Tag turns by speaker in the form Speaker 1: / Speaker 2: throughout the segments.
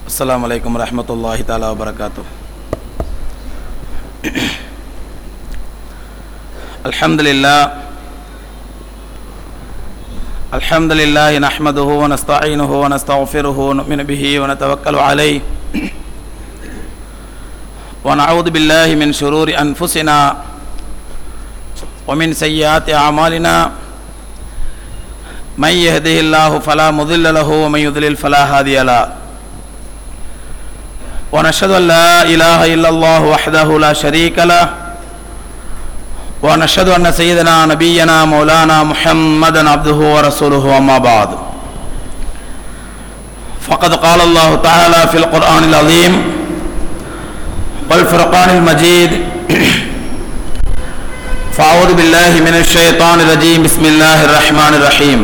Speaker 1: السلام عليكم ورحمة الله تعالى وبركاته الحمد لله الحمد لله نحمده ونستعينه ونستغفره ونؤمن به ونتوكل عليه ونعوذ بالله من شرور أنفسنا ومن سيئات أعمالنا من يهده الله فلا مضل له ومن يضلل فلا هادي له ونشهد أن لا إله إلا الله وحده لا شريك له ونشهد أن سيدنا نبينا مولانا محمدا عبده ورسوله أما بعد فقد قال الله تعالى في القرآن العظيم والفرقان المجيد فأعوذ بالله من الشيطان الرجيم بسم الله الرحمن الرحيم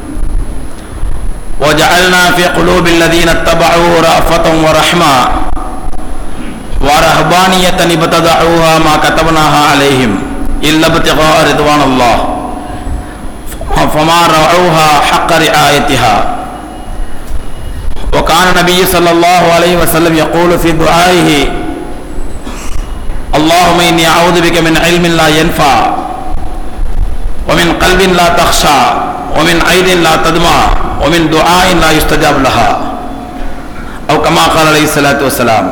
Speaker 1: وجعلنا في قلوب الذين اتبعوه رأفة ورحمة ورهبانية ابتدعوها ما كتبناها عليهم إلا ابتغاء رضوان الله فما رعوها حق رعايتها وكان النبي صلى الله عليه وسلم يقول في دعائه اللهم إني أعوذ بك من علم لا ينفع ومن قلب لا تخشى ومن عين لا تدمع ومن دعاء لا يستجاب لها أو كما قال عليه الصلاة والسلام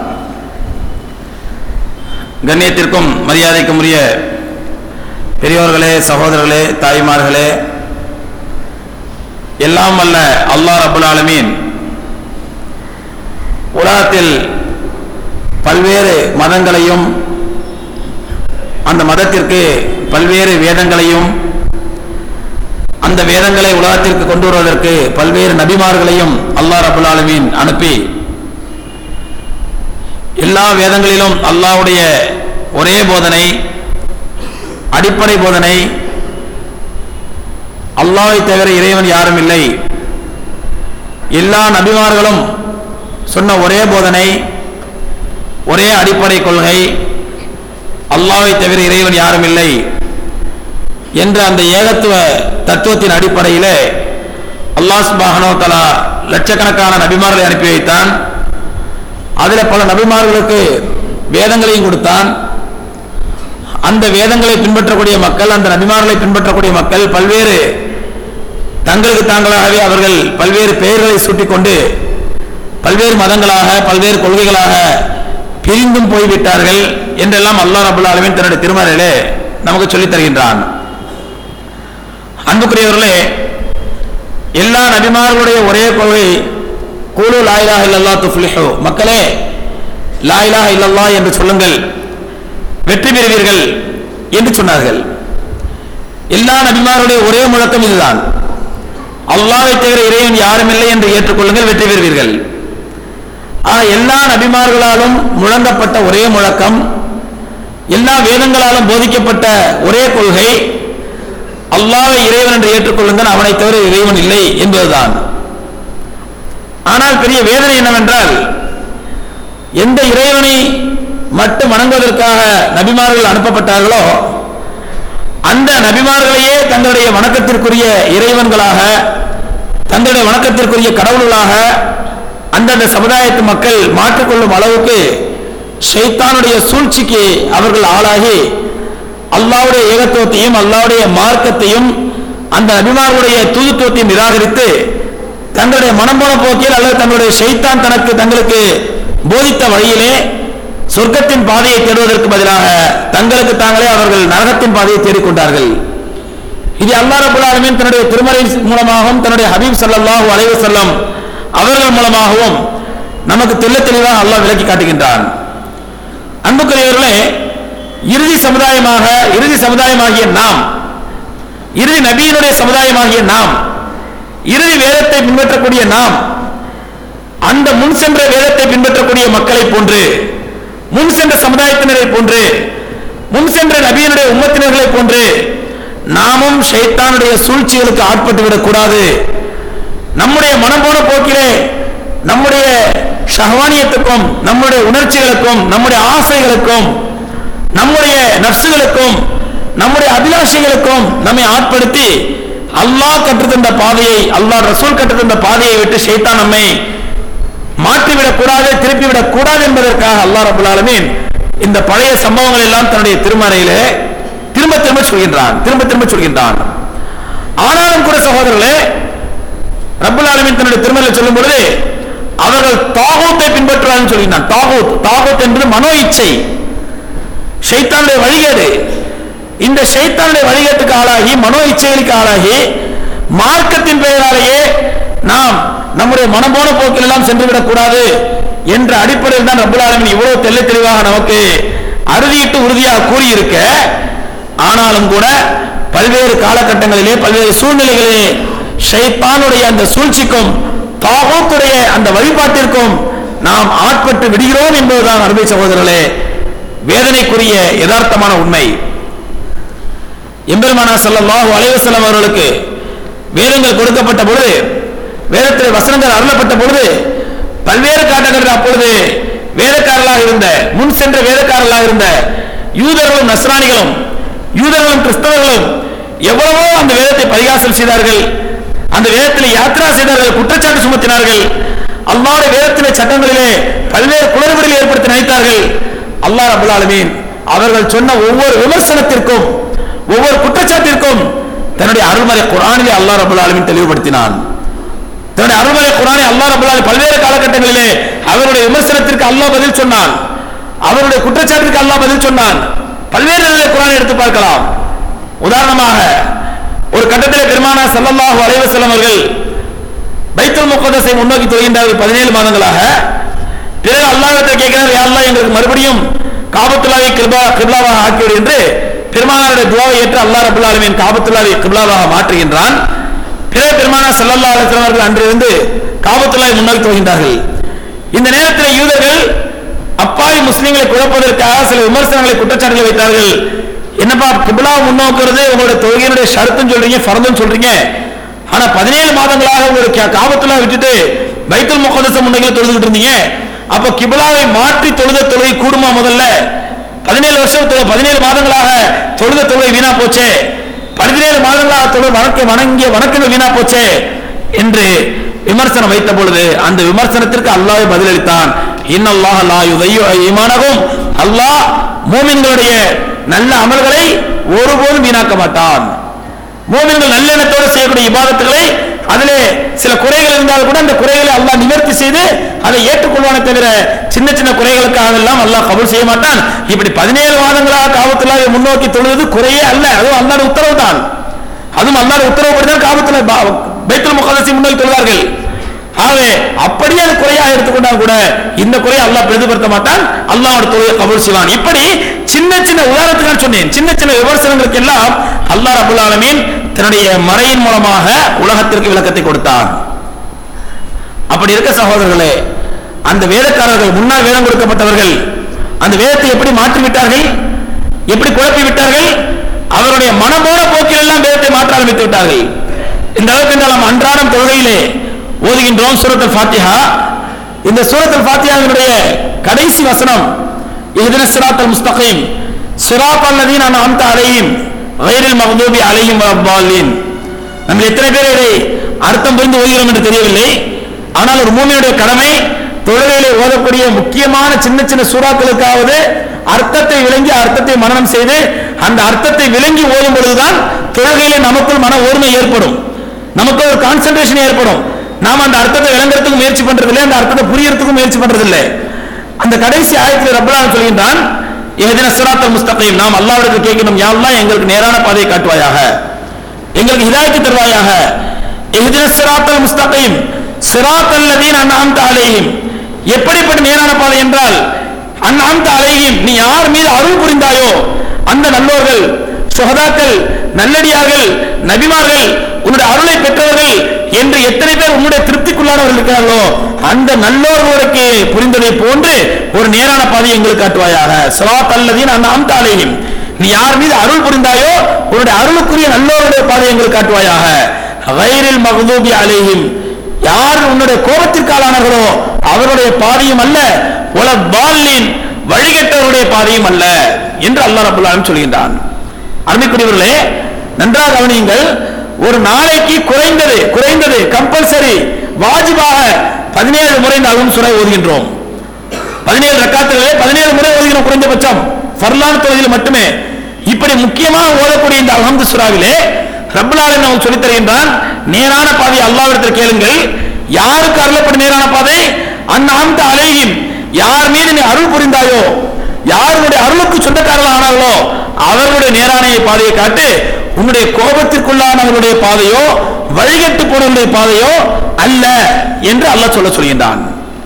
Speaker 1: கண்ணியத்திற்கும் மரியாதைக்கும் உரிய பெரியோர்களே சகோதரர்களே தாய்மார்களே எல்லாம் வல்ல அல்லாஹ் ரபுல் ஆலமீன் உலகத்தில் பல்வேறு மதங்களையும் அந்த மதத்திற்கு பல்வேறு வேதங்களையும் அந்த வேதங்களை உலகத்திற்கு கொண்டு வருவதற்கு பல்வேறு நபிமார்களையும் அல்லாஹ் ரபுல் ஆலமீன் அனுப்பி எல்லா வேதங்களிலும் அல்லாஹ்வுடைய ஒரே போதனை அடிப்படை போதனை அல்லாஹை தவிர இறைவன் யாரும் இல்லை எல்லா நபிமார்களும் சொன்ன ஒரே போதனை ஒரே அடிப்படை கொள்கை அல்லாஹை தவிர இறைவன் யாரும் இல்லை என்ற அந்த ஏகத்துவ தத்துவத்தின் அடிப்படையில் அல்லாஹ் சுபாஹனோ தலா லட்சக்கணக்கான நபிமார்களை அனுப்பி வைத்தான் அதில் பல நபிமார்களுக்கு வேதங்களையும் கொடுத்தான் அந்த வேதங்களை பின்பற்றக்கூடிய மக்கள் அந்த நபிமார்களை பின்பற்றக்கூடிய மக்கள் பல்வேறு தங்களுக்கு தாங்களாகவே அவர்கள் பல்வேறு பெயர்களை சூட்டிக்கொண்டு பல்வேறு மதங்களாக பல்வேறு கொள்கைகளாக பிரிந்தும் போய்விட்டார்கள் என்றெல்லாம் அல்லாஹ் ரபுல் ஆலமின் தன்னுடைய திருமறையிலே நமக்கு சொல்லித் தருகின்றான் அன்புக்குரியவர்களே எல்லா நபிமார்களுடைய ஒரே கொள்கை கூலு லாயிலாக இல்லல்லா துஃப்லிஹு மக்களே லாயிலாக இல்லல்லா என்று சொல்லுங்கள் வெற்றி பெறுவீர்கள் என்று சொன்னார்கள் எல்லா நபிமாருடைய ஒரே முழக்கம் இதுதான் அல்லாவை தவிர இறைவன் யாரும் இல்லை என்று ஏற்றுக்கொள்ளுங்கள் வெற்றி பெறுவீர்கள் ஆனா எல்லா நபிமார்களாலும் முழங்கப்பட்ட ஒரே முழக்கம் எல்லா வேதங்களாலும் போதிக்கப்பட்ட ஒரே கொள்கை அல்லாவை இறைவன் என்று ஏற்றுக்கொள்ளுங்கள் அவனை தவிர இறைவன் இல்லை என்பதுதான் ஆனால் பெரிய வேதனை என்னவென்றால் எந்த இறைவனை மட்டும் வணங்குவதற்காக நபிமார்கள் அனுப்பப்பட்டார்களோ அந்த நபிமார்களையே தங்களுடைய வணக்கத்திற்குரிய இறைவன்களாக தங்களுடைய வணக்கத்திற்குரிய கடவுள்களாக அந்தந்த சமுதாயத்து மக்கள் மாற்றிக்கொள்ளும் அளவுக்கு ஷைத்தானுடைய சூழ்ச்சிக்கு அவர்கள் ஆளாகி அல்லாவுடைய ஏகத்துவத்தையும் அல்லாவுடைய மார்க்கத்தையும் அந்த நபிமார்களுடைய தூதுத்துவத்தையும் நிராகரித்து தங்களுடைய மனம் போன போக்கில் அல்லது தங்களுடைய ஷைத்தான் தனக்கு தங்களுக்கு போதித்த வழியிலே சொர்க்கத்தின் பாதையை தேடுவதற்கு பதிலாக தங்களுக்கு தாங்களே அவர்கள் நரகத்தின் பாதையை தேடிக்கொண்டார்கள் இது அல்லா ரபுல் ஆலமின் தன்னுடைய திருமறை மூலமாகவும் தன்னுடைய ஹபீப் சல்லாஹூ அலைவு செல்லம் அவர்கள் மூலமாகவும் நமக்கு தெல்ல தெளிவாக அல்லாஹ் விளக்கி காட்டுகின்றான் அன்புக்குரியவர்களே இறுதி சமுதாயமாக இறுதி சமுதாயமாகிய நாம் இறுதி நபியினுடைய சமுதாயமாகிய நாம் இறுதி வேதத்தை பின்பற்றக்கூடிய நாம் அந்த முன் சென்ற வேதத்தை பின்பற்றக்கூடிய மக்களை போன்று முன் சென்ற சமுதாயத்தினரை போன்று முன் சென்ற நபியினுடைய உம்மத்தினர்களை போன்று நாமும் ஷைத்தானுடைய சூழ்ச்சிகளுக்கு ஆட்பட்டு விடக்கூடாது நம்முடைய மனம் போன போக்கிலே நம்முடைய ஷஹவானியத்துக்கும் நம்முடைய உணர்ச்சிகளுக்கும் நம்முடைய ஆசைகளுக்கும் நம்முடைய நப்சுகளுக்கும் நம்முடைய அபிலாஷைகளுக்கும் நம்மை ஆட்படுத்தி அல்லாஹ் கற்றுத்தந்த பாதையை அல்லாஹ் ரசூல் கற்றுத்தந்த பாதையை விட்டு ஷைத்தான் நம்மை மாற்றிவிடக் கூடாது திருப்பி விடக் கூடாது என்பதற்காக அல்லாஹ் ரபுல் ஆலமீன் இந்த பழைய சம்பவங்கள் எல்லாம் தன்னுடைய திருமறையிலே திரும்ப திரும்ப சொல்கின்றான் திரும்ப திரும்ப சொல்கின்றான் ஆனாலும் கூட சகோதரர்களே ரப்பல் ஆலமீன் தன்னுடைய திருமறையில் சொல்லும் பொழுது அவர்கள் தாகூத்தை பின்பற்றுவார்கள் சொல்கிறான் தாகூத் தாகூத் என்பது மனோ இச்சை ஷைத்தானுடைய வழிகேடு இந்த ஷைத்தானுடைய வழிகேட்டுக்கு ஆளாகி மனோ இச்சைகளுக்கு ஆளாகி மார்க்கத்தின் பெயராலேயே நாம் நம்முடைய மனம் போன போக்கில் எல்லாம் சென்று விடக்கூடாது என்ற அடிப்படையில் தான் ரப்பல் ஆலமீன் இவ்வளவு தெள்ள தெளிவாக நமக்கு அறுதியிட்டு உறுதியாக கூறியிருக்க ஆனாலும் கூட பல்வேறு காலகட்டங்களிலே பல்வேறு சூழ்நிலைகளிலே ஷைத்தானுடைய அந்த சூழ்ச்சிக்கும் தாகூத்துடைய அந்த வழிபாட்டிற்கும் நாம் ஆட்பட்டு விடுகிறோம் என்பதுதான் அருமை சகோதரர்களே வேதனைக்குரிய யதார்த்தமான உண்மை எம்பெருமானா ஸல்லல்லாஹு அலைஹி வஸல்லம் அவர்களுக்கு வேதங்கள் கொடுக்கப்பட்ட பொழுது வேதத்தில் வசனங்கள் அருளப்பட்ட பொழுது பல்வேறு காட்டங்களில் அப்பொழுது வேதக்காரர்களாக இருந்த முன் சென்ற வேதக்காரர்களாக இருந்த யூதர்களும் நஸ்ரானிகளும் யூதர்களும் கிறிஸ்தவர்களும் எவ்வளவோ அந்த வேதத்தை பரிகாசம் செய்தார்கள் அந்த வேதத்தில் யாத்ரா செய்தார்கள் குற்றச்சாட்டு சுமத்தினார்கள் அல்லாஹ்வுடைய வேதத்திலே சட்டங்களிலே பல்வேறு குளறுபடிகள் ஏற்படுத்தி நினைத்தார்கள் அல்லாஹ் ரபுல் ஆலமீன் அவர்கள் சொன்ன ஒவ்வொரு விமர்சனத்திற்கும் ஒவ்வொரு குற்றச்சாட்டிற்கும் தன்னுடைய அருள்மறை குரானிலே அல்லாஹ் ரபுல் ஆலமீன் தெளிவுபடுத்தினான் தன்னுடைய அருள்மறை குரானை அல்லாஹ் ரபுல் ஆலமீன் பல்வேறு காலகட்டங்களிலே அவருடைய விமர்சனத்திற்கு அல்லாஹ் பதில் சொன்னான் அவருடைய குற்றச்சாட்டிற்கு அல்லாஹ் பதில் சொன்னான் பல்வேறு நிலையிலே குரானை எடுத்து பார்க்கலாம் உதாரணமாக ஒரு கட்டத்திலே பெருமானா ஸல்லல்லாஹு அலைஹி வஸல்லம் அவர்கள் பைத்துல் முகத்தஸை முன்னோக்கி தொழுகின்றார்கள் பதினேழு மாதங்களாக பிறகு அல்லாஹ்விட்ட கேட்கிறார் யா அல்லாஹ் எங்களுக்கு மறுபடியும் காபத்துல்லாவை கிருபா கிப்லாவாக ஆக்கிவிடு என்று பெருமானாருடைய துவாவை ஏற்று அல்லாஹ் ரபுல் ஆலமீன் காபத்துல்லாவை கிப்லாவாக மாற்றுகின்றான் பிறகு பெருமானா ஸல்லல்லாஹு அலைஹி வஸல்லம் அவர்கள் அன்றிலிருந்து காபத்துல்லாவை முன்னோக்கி தொழுகின்றார்கள் இந்த நேரத்தில் யூதர்கள் அப்பாவி முஸ்லிம்களை குழப்பதற்காக சில விமர்சனங்களை குற்றச்சாட்டுகளை வைத்தார்கள் என்னப்பா கிபிலா முன்னோக்குறது உங்களுடைய தொழுகையினுடைய ஷரத்துன்னு சொல்றீங்க ஃபரதுன்னு சொல்றீங்க ஆனா பதினேழு மாதங்களாக உங்களுடைய காபத்துல விட்டுட்டு பைத்துல் முகதச முன்னைகளை தொழுதுகிட்டு இருந்தீங்க அப்ப கிபிலாவை மாற்றி தொழுத தொழுகை கூடுமா முதல்ல பதினேழு வருஷம் தொழு- பதினேழு மாதங்களாக தொழுத தொழுகை வீணா போச்சே பதினேழு மாதங்களாக தொழு வணக்க வணங்கிய வணக்கங்கள் வீணா போச்சே என்று விமர்சனம் வைத்த பொழுது அந்த விமர்சனத்திற்கு அல்லாஹ் பதிலளித்தான் இன்னல்லாஹ் லா யுதையு ஈமானகும் அல்லாஹ் மூமின்களுடைய நல்ல அமல்களை ஒருபோதும் வீணாக்க மாட்டான் மூமின்கள் நல்லெண்ணத்தோடு செய்யக்கூடிய இபாதத்துகளை அதிலே சில குறைகள் இருந்தால் கூட அந்த குறைகளை அல்லாஹ் நிவர்த்தி செய்து அதை ஏற்றுக்கொள்வானே தவிர சின்ன சின்ன குறைகளுக்காக எல்லாம் அல்லாஹ் கபூல் செய்ய மாட்டான் இப்படி பதினேழு மாதங்களாக காவத்துலாவை முன்னோக்கி தொழுவது குறையே அல்ல அதுவும் அல்லாஹ் உத்தரவு தான் அதுவும் அல்லாஹ் உத்தரவுப்படி தான் காவத்துல பைத்துல் முகதசி முன்னோக்கி தொழுவார்கள் ஆகவே அப்படியே அது குறையாக எடுத்துக்கொண்டால் கூட இந்த குறையை அல்லாஹ் பெரிதுபடுத்த மாட்டான் அல்லாஹ்வோட தொழிலை கபூல் செய்வான் இப்படி சின்ன சின்ன உதாரணத்துக்கு நான் சொன்னேன் சின்ன சின்ன விமர்சனங்களுக்கு எல்லாம் அல்லாஹ் ரபுல் ஆலமீன் தன்னுடைய மறையின் மூலமாக உலகத்திற்கு விளக்கத்தை கொடுத்தான் அப்படி இருக்க சகோதரர்களே அந்த வேதக்காரர்கள் முன்னால் வேதம் கொடுக்கப்பட்டவர்கள் அந்த வேதத்தை எப்படி மாற்றி விட்டார்கள் எப்படி குழப்பி விட்டார்கள் அவருடைய மனமோன போக்கில் எல்லாம் வேதத்தை மாற்ற ஆரம்பித்து விட்டார்கள் இந்த அளவுக்கு என்றால் நாம் அன்றாடம் தொழுகையிலே ஓதுகின்றோம் சூரத்துல் ஃபாத்திஹா இந்த சூரத்துல் ஃபாத்திஹாவினுடைய கடைசி வசனம் இஹ்தின சிராத்தல் முஸ்தகீம் சிராத் அல்லதீன் அன்அம்த அலைஹிம் கைரில் மக்தூபி அலைஹிம் வலத்தாலின் நம்ம எத்தனை பேர் இதை அர்த்தம் புரிந்து ஓதுகிறோம் என்று தெரியவில்லை ஆனால் ஒரு மூமியுடைய கடமை தொழுகையிலே ஓதக்கூடிய முக்கியமான சின்ன சின்ன சூறாக்களுக்காவது அர்த்தத்தை விளங்கி அர்த்தத்தை மனனம் செய்து அந்த அர்த்தத்தை விளங்கி ஓதும் பொழுதுதான் தொழுகையிலே நமக்குள் மன ஓர்மை ஏற்படும் நமக்கு ஒரு கான்சென்ட்ரேஷன் ஏற்படும் நாம அந்த அர்த்தத்தை விளங்குறதுக்கு முயற்சி பண்றதில்லை அந்த அர்த்தத்தை புரியறதுக்கும் முயற்சி பண்றதில்லை அந்த கடைசி ஆயத்தில் ரப்பலான் சொல்கின்றான் ஏதின சிராத்தல் முஸ்தகீம் நாம் அல்லாஹ்விற்கு கேட்கணும் யா அல்லாஹ் எங்களுக்கு நேரான பாதையை காட்டுவாயாக எங்களுக்கு ஹிதாயத்து தருவாயாக இஹ்தின சிராத்தல் முஸ்தகீம் சிராத்தல் லதீன் அன்அம்த அலைஹிம் எப்படிப்பட்ட நேரான பாதை என்றால் அன்அம்த அலைஹிம் நீ யார் மீது அருள் புரிந்தாயோ அந்த நல்லோர்கள் சுகதாக்கள் நல்லடியார்கள் நபிமார்கள் உன்னுடைய அருளை பெற்றவர்கள் என்று எத்தனை பேர் உன்னுடைய திருப்திக்குள்ளானவர்கள் இருக்கிறார்களோ அந்த நல்லோர்களுக்கு புரிந்ததை போன்று ஒரு நேரான பாதையை எங்களுக்கு காட்டுவாயாக சிராத் அல்லதீன் அன்அம்த அலைஹிம் நீ யார் மீது அருள் புரிந்தாயோ உன்னுடைய அருளுக்குரிய நல்லோருடைய பாதை எங்களுக்கு காட்டுவாயாக வைரில் மகதூபி அலைஹிம் யார் உன்னுடைய கோபத்திற்கு ஆளானார்களோ அவருடைய பாதையும் அல்ல உல பாலின் வழிகட்டவருடைய பாதையும் அல்ல என்று அல்லாஹ் ரபுல் ஆலமீன் சொல்கின்றான் அருமைக்குரியவர்களே நன்றாக கவனியுங்கள் ஒரு நாளைக்கு குறைந்தது குறைந்தது கம்பல்சரி வாஜிபாக பதினேழு முறை நாளும் சுரை ஓதுகின்றோம் பதினேழு ரக்காத்துகளே பதினேழு முறை ஓதுகிறோம் குறைந்தபட்சம் ஃபர்லான தொகுதியில் மட்டுமே இப்படி முக்கியமாக ஓதக்கூடிய இந்த அல்ஹம்து சுராவிலே ரப்பல் ஆலமீன் நமக்கு சொல்லித் தருகின்றான் நேரான பாதை அல்லாஹ்விடத்தில் கேளுங்கள் யாருக்கு அருளப்படும் நேரான பாதை அந்நாந்த அலைகின் யார் மீது நீ அருள் புரிந்தாயோ யாருடைய அருளுக்கு சொந்தக்காரர்கள் ஆனார்களோ அவர்களுடைய நேரான பாதையை காட்டு உன்னுடைய கோபத்திற்குள்ளானவர்களுடைய பாதையோ வழிகட்டு போனவர்களுடைய பாதையோ அல்ல என்று அல்லாஹ் சொல்ல சொல்கின்றான்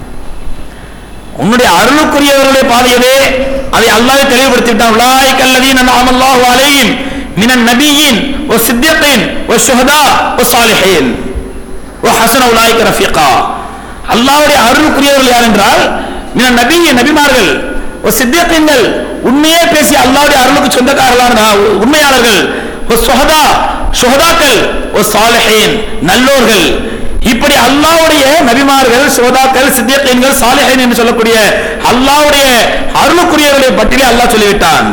Speaker 1: உன்னுடைய அருளுக்குரியவர்களுடைய பாதையவே அதை அல்லாஹ் தெளிவுபடுத்திவிட்டான் உலாய் கல்லதீன் அல்லாஹு அலைஹிம் மினன் நபியின் ஒ சித்தியத்தின் ஒ சுஹதா ஒ சாலிஹீன் ஒ ஹசன உலாய்க்க ரஃபீகா அல்லாஹ்வுடைய அருளுக்குரியவர்கள் யார் என்றால் மினன் நபிய நபிமார்கள் ஒ சித்தியத்தின்கள் உண்மையே பேசி அல்லாஹ்வுடைய அருளுக்கு சொந்தக்காரர்களான உண்மையாளர்கள் ஒ சுஹதா சுஹதாக்கள் ஒ சாலிஹீன் நல்லோர்கள் இப்படி அல்லாஹ்வுடைய நபிமார்கள் சோதாக்கள் சித்தியக்கீன்கள் சாலிஹீன் என்று சொல்லக்கூடிய அல்லாஹ்வுடைய அருளுக்குரியவர்களை பட்டியலே அல்லாஹ் சொல்லிவிட்டான்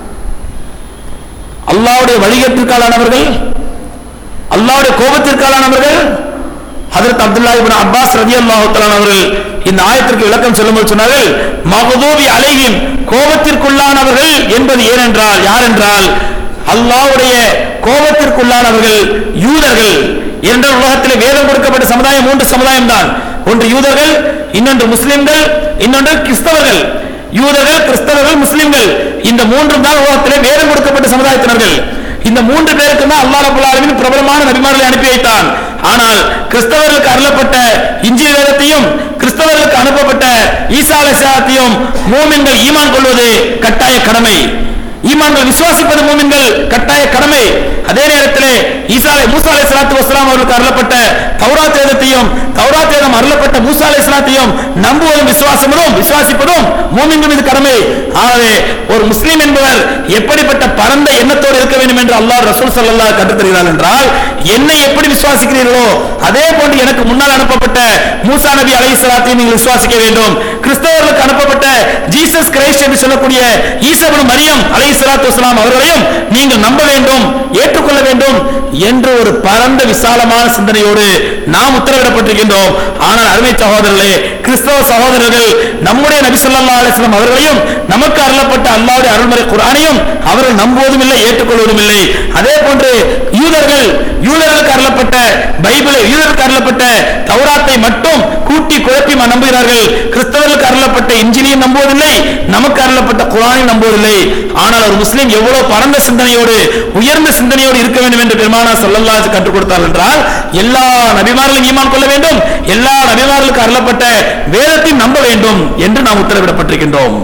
Speaker 1: அல்லாஹ்வுடைய வழிகேட்டிற்காலானவர்கள் அல்லாஹ்வுடைய கோபத்திற்காலானவர்கள் ஹதரத் அப்துல்லா இப்னு அப்பாஸ் ரலியல்லாஹு தஆலா அவர்கள் இந்த ஆயத்திற்கு விளக்கம் சொல்லும்போது சொன்னார்கள் மகதூபி அலைஹிம் கோபத்திற்குள்ளானவர்கள் என்பது ஏனென்றால் யார் என்றால் அல்லாஹ்வுடைய கோபத்திற்குள்ளானவர்கள் யூதர்கள் என்ற உலகத்திலே வேதம் கொடுக்கப்பட்ட சமுதாயம் மூன்று சமுதாயம் தான் ஒன்று யூதர்கள் இன்னொன்று முஸ்லிம்கள் இன்னொன்று கிறிஸ்தவர்கள் யூதர்கள் கிறிஸ்தவர்கள் முஸ்லிம்கள் இந்த மூன்று தான் உலகத்திலே வேதம் கொடுக்கப்பட்ட சமுதாயத்தினர்கள் இந்த மூன்று பேருக்கு தான் அல்லாஹ் ரபுல் ஆலமீன் பிரபலமான நபிமார்களை அனுப்பி வைத்தான் ஆனால் கிறிஸ்தவர்களுக்கு அருளப்பட்ட இஞ்சில் வேதத்தையும் கிறிஸ்தவர்களுக்கு அனுப்பப்பட்ட ஈசா அலைஹிஸ்ஸலாத்தையும் மூமின்கள் ஈமான் கொள்வது கட்டாய கடமை ஈமான்கள் விசுவாசிப்பது மூமின்கள் கட்டாய கடமை அதே நேரத்தில் ஈசா அலை- மூசா அலை சலாத்து வஸ்லாம் அவர்களுக்கு அருளப்பட்ட தௌராத் வேதத்தையும் தௌராத் வேதம் அருளப்பட்ட மூசா அலை சலாத்தையும் நம்புவதும் விசுவாசமும் விசுவாசிப்பதும் மூமின்கள் மீது கடமை ஆகவே ஒரு முஸ்லீம் என்பவர் எப்படிப்பட்ட பரந்த எண்ணத்தோடு இருக்க வேண்டும் என்று அல்லாஹ் ரசூல் ஸல்லல்லாஹு அலைஹி கற்றுத் தருகிறார் என்றால் என்னை எப்படி விசுவாசிக்கிறீர்களோ அதே போன்று எனக்கு முன்னால் அனுப்பப்பட்ட மூசா நபி அலைஹிஸ்ஸலாத்தையும் நீங்கள் விசுவாசிக்க வேண்டும் கிறிஸ்தவர்களுக்கு அனுப்பப்பட்ட ஜீசஸ் கிரைஸ்ட் என்று சொல்லக்கூடிய ஈசபனு மரியம் அலைஹிஸ்ஸலாத்து வஸலாம் அவர்களையும் நீங்கள் நம்ப வேண்டும் ஏற்றுக்கொள்ள வேண்டும் என்று ஒரு பரந்த விசாலமான சிந்தனையோடு நாம் உத்தரவிடப்பட்டிருக்கின்றோம் ஆனால் அருமை சகோதரர்களே கிறிஸ்தவ சகோதரர்கள் நம்முடைய நபி ஸல்லல்லாஹு அலைஹி வஸல்லம் அவர்களையும் நமக்கு அருளப்பட்ட அல்லாஹ்வுடைய அருள்மறை குர்ஆனையும் அவர்கள் நம்புவதும் இல்லை ஏற்றுக்கொள்வதும் இல்லை அதே போன்று யூதர்கள் யூதர்களுக்கு அருளப்பட்ட பைபிளை யூதர்களுக்கு அருளப்பட்ட தௌராத்தை மட்டும் கூட்டி குழப்பி ம- நம்புகிறார்கள் கிறிஸ்தவர்களுக்கு அருளப்பட்ட இன்ஜினியும் நம்புவதில்லை நமக்கு அருளப்பட்ட குரானையும் நம்புவதில்லை ஆனால் ஒரு முஸ்லீம் எவ்வளவு பரந்த சிந்தனையோடு உயர்ந்த சிந்தனையோடு இருக்க வேண்டும் என்று பெருமானா ஸல்லல்லாஹு அலைஹி கற்றுக் கொடுத்தார் என்றால் எல்லா நபிமார்களும் ஈமான் கொள்ள வேண்டும் எல்லா நபிமார்களுக்கு அருளப்பட்ட வேதத்தையும் நம்ப வேண்டும் என்று நாம் உத்தரவிடப்பட்டிருக்கின்றோம்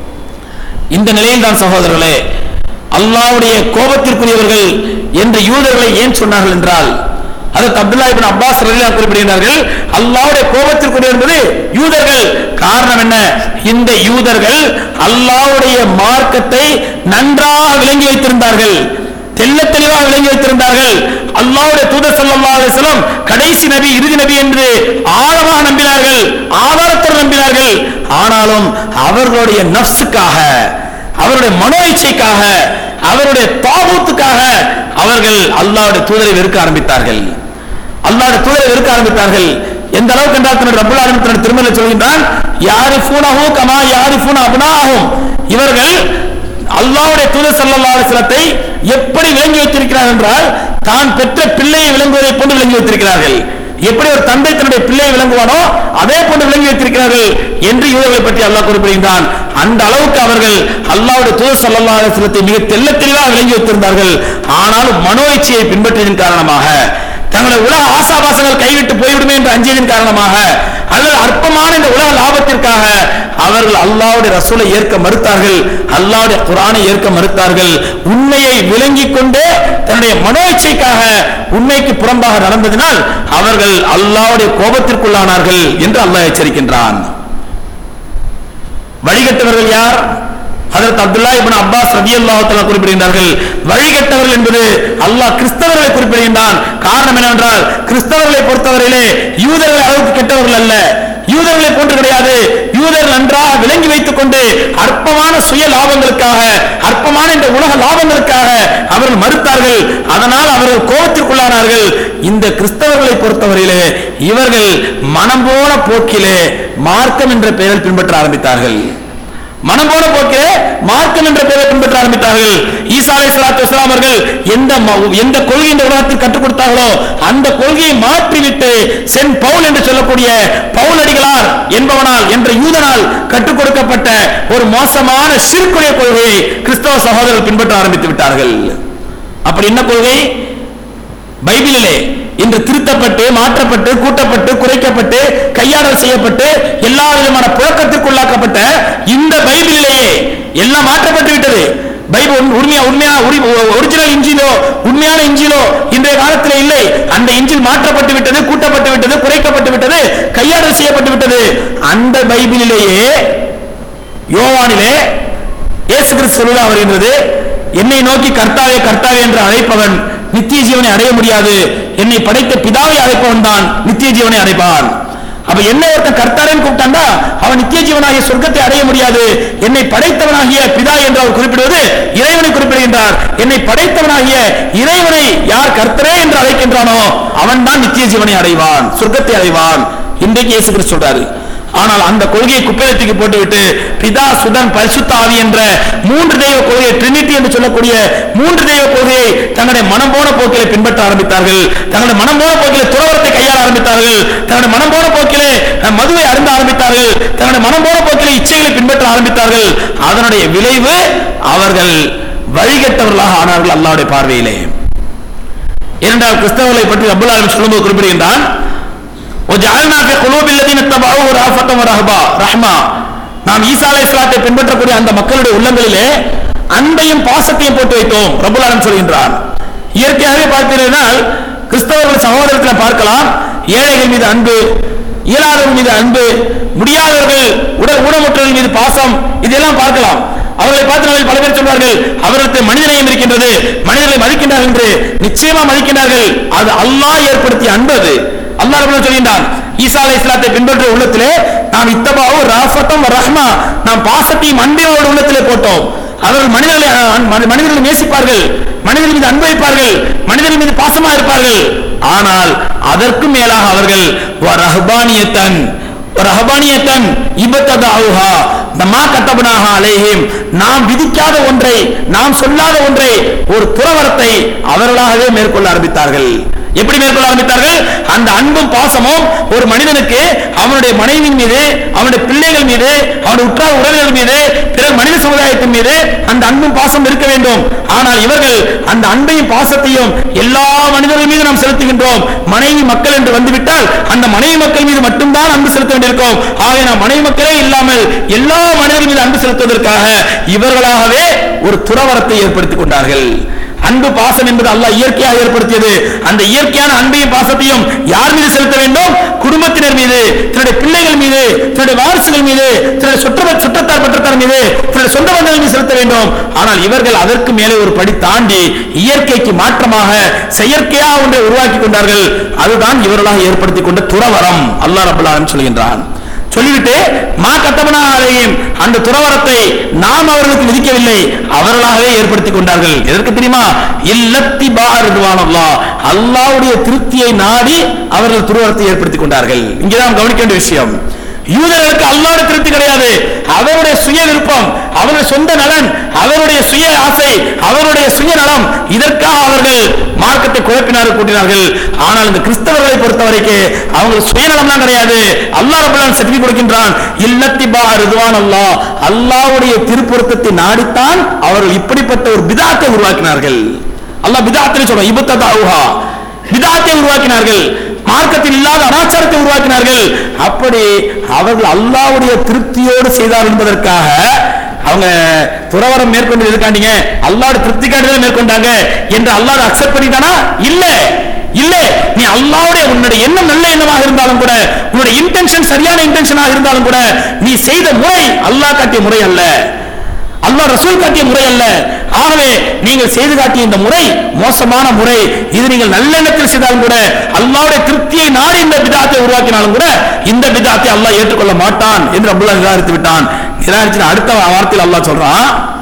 Speaker 1: இந்த நிலையில் தான் சகோதரர்களே அல்லாஹ்வுடைய கோபத்திற்குரியவர்கள் என்று யூதர்களை ஏன் சொன்னார்கள் என்றால் அதற்கு அப்துல்லா இப்னு அப்பாஸ் ரலியல்லாஹு குறிப்பிடுகிறார்கள் அல்லாஹ்வுடைய கோபத்திற்குரிய என்பது யூதர்கள் காரணம் என்ன இந்த யூதர்கள் அல்லாஹ்வுடைய மார்க்கத்தை நன்றாக விளங்கி வைத்திருந்தார்கள் தெள்ள தெளிவாக விளங்கி வைத்திருந்தார்கள் அல்லாஹ்வுடைய தூதர் ஸல்லல்லாஹு அலைஹி வஸல்லம் கடைசி நபி இறுதி நபி என்று ஆழமாக நம்பினார்கள் ஆதாரத்தோடு நம்பினார்கள் ஆனாலும் அவர்களுடைய நஃப்ஸுக்காக அவருடைய மனோ இச்சைக்காக அவருடைய தாபூத்துக்காக அவர்கள் அல்லாஹ்வுடைய தூதரை வெறுக்க ஆரம்பித்தார்கள் அல்லாஹ்வுடைய தூதரை வெறுக்க ஆரம்பித்தார்கள் எந்த அளவுக்கு என்றால் தன்னுடைய ரப்பல் ஆலமீன் தன்னுடைய திருமலையில் சொல்கின்றான் யாரிஃபூனஹு கமா யாரிஃபூன அப்னாஹும் இவர்கள் அல்லாஹ்வுடைய தூதர் ஸல்லல்லாஹு அலைஹி வஸல்லத்தை எப்படி விளங்கி வைத்திருக்கிறார் என்றால் தான் பெற்ற பிள்ளையை விளங்குவதை போன்று விளங்கி வைத்திருக்கிறார்கள் எப்படி ஒரு தந்தை தன்னுடைய பிள்ளையை விளங்குவானோ அதே போன்று விளங்கி வைத்திருக்கிறார்கள் என்று யூதர்களை பற்றி அல்லாஹ் குறிப்பிடுகின்றான் அந்த அளவுக்கு அவர்கள் அல்லாஹ்வுடைய தூதர் ஸல்லல்லாஹு அலைஹி வஸல்லத்தை மிக தெள்ளத் தெளிவாக விளங்கி வைத்திருந்தார்கள் ஆனாலும் மனோ இச்சையை பின்பற்றியதன் காரணமாக தங்களுடைய உலக ஆசாபாசங்கள் கைவிட்டு போய்விடுமே என்று அஞ்சியதன் காரணமாக அல்லது அற்பமான இந்த உலக லாபத்திற்காக அவர்கள் அல்லாஹ்வுடைய ரசூலை ஏற்க மறுத்தார்கள் அல்லாஹ்வுடைய குர்ஆனை ஏற்க மறுத்தார்கள் உண்மையை விளங்கிக் கொண்டு தன்னுடைய மனோ இச்சைக்காக உண்மைக்கு புறம்பாக நடந்ததினால் அவர்கள் அல்லாஹ்வுடைய கோபத்திற்குள்ளானார்கள் என்று அல்லாஹ் எச்சரிக்கின்றான் வழிகட்டவர்கள் யார் ஹதரத் அப்துல்லா இப்னு அப்பாஸ் ரலியல்லாஹு தஆலா குறிப்பிடுகின்றார்கள் வழிகட்டவர்கள் என்பது அல்லாஹ் கிறிஸ்தவர்களை குறிப்பிடுகின்றான் காரணம் என்னவென்றால் கிறிஸ்தவர்களை பொறுத்தவரையிலே யூதர்கள் அளவுக்கு கெட்டவர்கள் அல்ல யூதர்களை போன்று கிடையாது யூதர்கள் நன்றாக விளங்கி வைத்துக் கொண்டு அற்பமான சுய லாபங்களுக்காக அற்பமான இந்த உலக லாபங்களுக்காக அவர்கள் அவர்கள் மறுத்தார்கள் அதனால் அவர்கள் கோபத்திற்குள்ளானார்கள் இந்த கிறிஸ்தவர்களை பொறுத்தவரையிலே இவர்கள் மனம் போன போக்கிலே மார்க்கம் என்ற பெயரில் பின்பற்ற ஆரம்பித்தார்கள் மனம் போன போக்கே மார்க்கம் என்ற பெயரை பின்பற்ற ஆரம்பித்தார்கள் ஈசா அலை சலாத்து வஸ்லாம் அவர்கள் எந்த ம- எந்த கொள்கை இந்த உலகத்தில் கற்றுக் கொடுத்தார்களோ அந்த கொள்கையை மாற்றிவிட்டு சென் பவுல் என்று சொல்லக்கூடிய பவுல் அடிகளார் என்பவனால் என்ற யூதனால் கற்றுக் கொடுக்கப்பட்ட ஒரு மோசமான சிறுக்குடைய கொள்கையை கிறிஸ்தவ சகோதரர்கள் பின்பற்ற ஆரம்பித்து விட்டார்கள் அப்படி என்ன கொள்கை பைபிளிலே இன்று திருத்தப்பட்டு மாற்றப்பட்டு கூட்டப்பட்டு குறைக்கப்பட்டு கையாடல் செய்யப்பட்டு எல்லா விதமான புழக்கத்திற்குள்ளாக்கப்பட்ட இந்த பைபிளிலேயே எல்லாம் மாற்றப்பட்டு விட்டது பைபிள் உண்- உண்மையா உண்மையா ஒரிஜினல் இஞ்சிலோ உண்மையான இஞ்சிலோ இன்றைய காலத்தில் இல்லை அந்த இஞ்சில் மாற்றப்பட்டு விட்டது கூட்டப்பட்டு விட்டது குறைக்கப்பட்டு விட்டது கையாடல் செய்யப்பட்டு விட்டது அந்த பைபிளிலேயே யோவானிலே இயேசு கிறிஸ்து சொல்லுதா வருகின்றது என்னை நோக்கி கர்த்தாவே கர்த்தாவே என்று அழைப்பவன் நித்திய ஜீவனை அடைய முடியாது என்னை படைத்த பிதாவை அழைப்பவன் தான் நித்திய ஜீவனை அடைப்பான் அப்ப என்ன ஒருத்தன் கர்த்தாரேன்னு கூப்பிட்டாண்டா அவன் நித்திய ஜீவனாகிய சொர்க்கத்தை அடைய முடியாது என்னை படைத்தவனாகிய பிதா என்று அவர் குறிப்பிடுவது இறைவனை குறிப்பிடுகின்றார் என்னை படைத்தவனாகிய இறைவனை யார் கர்த்தரே என்று அழைக்கின்றானோ அவன் தான் நித்திய ஜீவனை அடைவான் சொர்க்கத்தை அடைவான் இன்றைக்கு இயேசு கிறிஸ்து சொல்றாரு ஆனால் அந்த கொள்கையை குப்பையத்துக்கு போட்டுவிட்டு பிதா சுதன் பரிசுத்த ஆவி என்ற மூன்று தெய்வ கொள்கையை ட்ரினிட்டி என்று சொல்லக்கூடிய மூன்று தெய்வ கொள்கையை தங்களுடைய மனம் போன போக்கிலே பின்பற்ற ஆரம்பித்தார்கள் தங்களுடைய மனம் போன போக்கிலே துறவரத்தை கையாள ஆரம்பித்தார்கள் தங்களுடைய மனம் போன போக்கிலே அஹ், மதுவை அருந்த ஆரம்பித்தார்கள் தங்களுடைய மனம் போன போக்கிலே இச்சைகளை பின்பற்ற ஆரம்பித்தார்கள் அதனுடைய விளைவு அவர்கள் வழிகட்டவர்களாக ஆனார்கள் அல்லாஹ்வுடைய பார்வையிலே இரண்டாவது கிறிஸ்தவர்களை பற்றி அபுல் ஆலம் சொல்லும்போது குறிப்பிடுகின்றான் وجعلنا في قلوب الذين اتبعوه رأفة ورهبة رحمة நாம் ஈசா அலைஹிஸ்ஸலாத்தை பின்பற்றக்கூடிய அந்த மக்களுடைய உள்ளங்களிலே அன்பையும் பாசத்தையும் போட்டு வைத்தோம் ரப்பல் ஆலமீன் சொல்கின்றார் இயற்கையாகவே பார்த்தீர்கள் கிறிஸ்தவர்கள் சகோதரத்தில் பார்க்கலாம் ஏழைகள் மீது அன்பு இயலாதவர்கள் மீது அன்பு முடியாதவர்கள் உடல் ஊனமுற்றவர்கள் மீது பாசம் இதெல்லாம் பார்க்கலாம் அவர்களை பார்த்து நம்மில் பல பேர் சொல்வார்கள் அவர்களுக்கு மனிதநேயம் இருக்கின்றது மனிதர்களை மதிக்கின்றார்கள் என்று நிச்சயமா மதிக்கின்றார்கள் அது அல்லாஹ் ஏற்படுத்திய அன்பு அது அல்லாஹ் ரப்பல் சொல்கின்றான் ஈசா அலை இஸ்லாத்தை பின்பற்ற உள்ளத்திலே நாம் இத்தபாவு ராஃபத்தம் ரஹ்மா நாம் பாசத்தையும் அன்பையோடு உள்ளத்திலே போட்டோம் அவர்கள் மனிதர்களை அஹ், மனி- மனிதர்களை நேசிப்பார்கள் மனிதர்கள் மீது அன்பு வைப்பார்கள் மனிதர்கள் மீது பாசமா இருப்பார்கள் ஆனால் அதற்கு மேலாக அவர்கள் ரஹபானியத்தன் ரஹபானியத்தன் இபத்ததாவுஹா மா கத்தபனாக அலைஹிம் நாம் விதிக்காத ஒன்றை நாம் சொல்லாத ஒன்றை ஒரு துறவரத்தை அவர்களாகவே மேற்கொள்ள ஆரம்பித்தார்கள் எப்படி மேற்கொள்ள ஆரம்பித்தார்கள் அந்த அன்பும் பாசமும் ஒரு மனிதனுக்கு அவனுடைய மனைவியின் மீது அவனுடைய பிள்ளைகள் மீது அவனுடைய உற்றார் உறவினர்கள் மீது பிற மனித சமுதாயத்தின் மீது அந்த அன்பும் பாசம் இருக்க வேண்டும் ஆனால் இவர்கள் அந்த அன்பையும் பாசத்தையும் எல்லா மனிதர்கள் மீது நாம் செலுத்துகின்றோம் மனைவி மக்கள் என்று வந்துவிட்டால் அந்த மனைவி மக்கள் மீது மட்டும்தான் அன்பு செலுத்த வேண்டியிருக்கும் ஆக நாம் மனைவி மக்களே இல்லாமல் எல்லா மனிதர்கள் மீது அன்பு செலுத்துவதற்காக இவர்களாகவே ஒரு துறவரத்தை ஏற்படுத்திக் கொண்டார்கள் அன்பு பாசம் என்பது அல்லாஹ் இயற்கையாக ஏற்படுத்தியது அந்த இயற்கையான அன்பையும் பாசத்தையும் யார் மீது செலுத்த வேண்டும் குடும்பத்தினர் மீது தன்னுடைய பிள்ளைகள் மீது தன்னுடைய வாரிசுகள் மீது தன்னுடைய சுற்ற சுற்றத்தார் பற்றத்தார் மீது தன்னுடைய சொந்த பந்தங்கள் மீது செலுத்த வேண்டும் ஆனால் இவர்கள் அதற்கு மேலே ஒரு படி தாண்டி இயற்கைக்கு மாற்றமாக செயற்கையாக ஒன்றை உருவாக்கி கொண்டார்கள் அதுதான் இவர்களாக ஏற்படுத்தி கொண்ட துறவரம் அல்லாஹ் ரபுல் ஆலமீன் சொல்கின்றான் சொல்லிவிட்டு மா கத்தபனா அலையும் அந்த துறவரத்தை நாம் அவர்களுக்கு விதிக்கவில்லை அவர்களாகவே ஏற்படுத்திக் கொண்டார்கள் எதற்கு தெரியுமா இல்லத்தி பாருவானல்லா அல்லாவுடைய திருப்தியை நாடி அவர்கள் துறவரத்தை ஏற்படுத்திக் கொண்டார்கள் இங்கேதான் கவனிக்க வேண்டிய விஷயம் யூதர்களுக்கு அல்லாஹ்வுடைய திருப்தி கிடையாது அவருடைய சுய விருப்பம் அவருடைய சொந்த நலன் அவருடைய சுய ஆசை அவருடைய சுய நலம் இதற்காக அவர்கள் மார்க்கத்தை குழப்பினார்கள் கூட்டினார்கள் ஆனால் இந்த கிறிஸ்தவர்களை பொறுத்தவரைக்கும் அவங்க சுயநலம்லாம் கிடையாது அல்லாஹ் ரப்பல் சர்டிஃபிகேட் கொடுக்கின்றான் இல்லத்தி பா ரிதுவான் அல்லாஹ் அல்லாஹ்வுடைய திருப்பொருத்தத்தை நாடித்தான் அவர்கள் இப்படிப்பட்ட ஒரு பிதாத்தை உருவாக்கினார்கள் அல்லாஹ் பிதாத்திலே சொல்றான் இபத்ததாவுஹா பிதாத்தை உருவாக்கினார்கள் மார்க்கத்தில் இல்லாத அனாச்சாரத்தை உருவாக்கினார்கள் அப்படி அவர்கள் அல்லாஹ்வுடைய திருப்தியோடு செய்தார் என்பதற்காக அவங்க துறவரம் மேற்கொண்டு இருக்காண்டீங்க அல்லாஹ்வுடைய திருப்திக்காண்டி தான் மேற்கொண்டாங்க என்று அல்லாஹ் அக்செப்ட் பண்ணிட்டானா இல்ல இல்ல நீ அல்லாஹ்வுடைய உன்னுடைய எண்ணம் நல்ல எண்ணமாக இருந்தாலும் கூட உன்னுடைய இன்டென்ஷன் சரியான இன்டென்ஷனாக இருந்தாலும் கூட நீ செய்த முறை அல்லாஹ் காட்டிய முறை அல்ல அல்லாஹ் ரசூல் காட்டிய முறை அல்ல ஆகவே நீங்கள் செய்து காட்டிய இந்த முறை மோசமான முறை இது நீங்கள் நல்லெண்ணத்தில் செய்தாலும் கூட அல்லாஹ்வுடைய திருப்தியை நாடி இந்த பிதாத்தை உருவாக்கினாலும் கூட இந்த பிதாத்தை அல்லாஹ் ஏற்றுக்கொள்ள மாட்டான் என்று அப்துல்லா நிராகரித்து விட்டான் நிராகரிச்சு அடுத்த வார்த்தையில் அல்லாஹ் சொல்றான்